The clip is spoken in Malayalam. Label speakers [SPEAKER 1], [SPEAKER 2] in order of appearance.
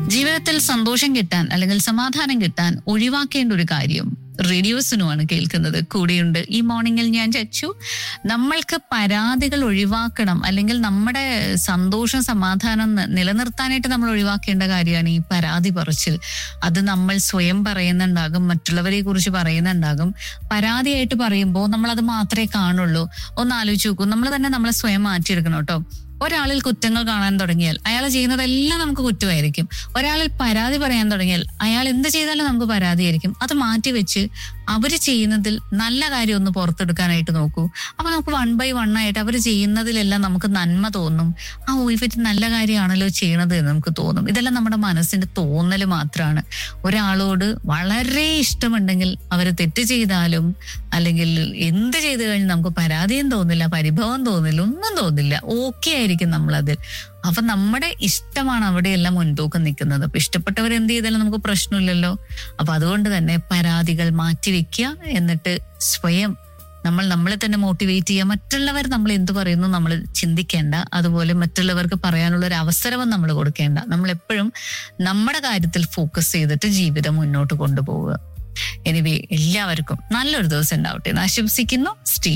[SPEAKER 1] ജീവിതത്തിൽ സന്തോഷം കിട്ടാൻ അല്ലെങ്കിൽ സമാധാനം കിട്ടാൻ ഒഴിവാക്കേണ്ട ഒരു കാര്യം റേഡിയോസിനുമാണ് കേൾക്കുന്നത് കൂടെയുണ്ട് ഈ മോർണിംഗിൽ ഞാൻ ചച്ചു നമ്മൾക്ക് പരാതികൾ ഒഴിവാക്കണം അല്ലെങ്കിൽ നമ്മുടെ സന്തോഷം സമാധാനം ന- നിലനിർത്താനായിട്ട് നമ്മൾ ഒഴിവാക്കേണ്ട കാര്യമാണ് ഈ പരാതി പറച്ചിൽ അത് നമ്മൾ സ്വയം പറയുന്നുണ്ടാകും മറ്റുള്ളവരെ കുറിച്ച് പറയുന്നുണ്ടാകും പരാതിയായിട്ട് പറയുമ്പോൾ നമ്മൾ അത് മാത്രമേ കാണുള്ളൂ ഒന്ന് ആലോചിച്ച് നോക്കൂ നമ്മൾ തന്നെ നമ്മളെ സ്വയം മാറ്റിയെടുക്കണം കേട്ടോ ഒരാളിൽ കുറ്റങ്ങൾ കാണാൻ തുടങ്ങിയാൽ അയാൾ ചെയ്യുന്നതെല്ലാം നമുക്ക് കുറ്റമായിരിക്കും ഒരാളിൽ പരാതി പറയാൻ തുടങ്ങിയാൽ അയാൾ എന്ത് ചെയ്താലും നമുക്ക് പരാതിയായിരിക്കും അത് മാറ്റി വെച്ച് അവര് ചെയ്യുന്നതിൽ നല്ല കാര്യം ഒന്ന് പുറത്തെടുക്കാനായിട്ട് നോക്കൂ അപ്പൊ നമുക്ക് വൺ ബൈ വൺ ആയിട്ട് അവർ ചെയ്യുന്നതിലെല്ലാം നമുക്ക് നന്മ തോന്നും ആ ഓ ഇവർ നല്ല കാര്യമാണല്ലോ ചെയ്യണത് എന്ന് നമുക്ക് തോന്നും ഇതെല്ലാം നമ്മുടെ മനസ്സിന്റെ തോന്നൽ മാത്രമാണ് ഒരാളോട് വളരെ ഇഷ്ടമുണ്ടെങ്കിൽ അവർ തെറ്റ് ചെയ്താലും അല്ലെങ്കിൽ എന്ത് ചെയ്തു കഴിഞ്ഞാൽ നമുക്ക് പരാതിയും തോന്നില്ല പരിഭവം തോന്നില്ല ഒന്നും തോന്നില്ല ഓക്കെ ആയിരിക്കും നമ്മളതിൽ അപ്പൊ നമ്മുടെ ഇഷ്ടമാണ് അവിടെയെല്ലാം മുൻതൂക്കം നിൽക്കുന്നത് അപ്പൊ ഇഷ്ടപ്പെട്ടവർ എന്ത് ചെയ്താലും നമുക്ക് പ്രശ്നമില്ലല്ലോ അപ്പൊ അതുകൊണ്ട് തന്നെ പരാതികൾ മാറ്റിവെക്കുക എന്നിട്ട് സ്വയം നമ്മൾ നമ്മളെ തന്നെ മോട്ടിവേറ്റ് ചെയ്യുക മറ്റുള്ളവർ നമ്മൾ എന്ത് പറയുന്നു നമ്മൾ ചിന്തിക്കേണ്ട അതുപോലെ മറ്റുള്ളവർക്ക് പറയാനുള്ള ഒരു അവസരവും നമ്മൾ കൊടുക്കേണ്ട നമ്മൾ എപ്പോഴും നമ്മുടെ കാര്യത്തിൽ ഫോക്കസ് ചെയ്തിട്ട് ജീവിതം മുന്നോട്ട് കൊണ്ടുപോവുക എനിവേ എല്ലാവർക്കും നല്ലൊരു ദിവസം ഉണ്ടാവട്ടെ എന്ന് ആശംസിക്കുന്നു സ്റ്റേ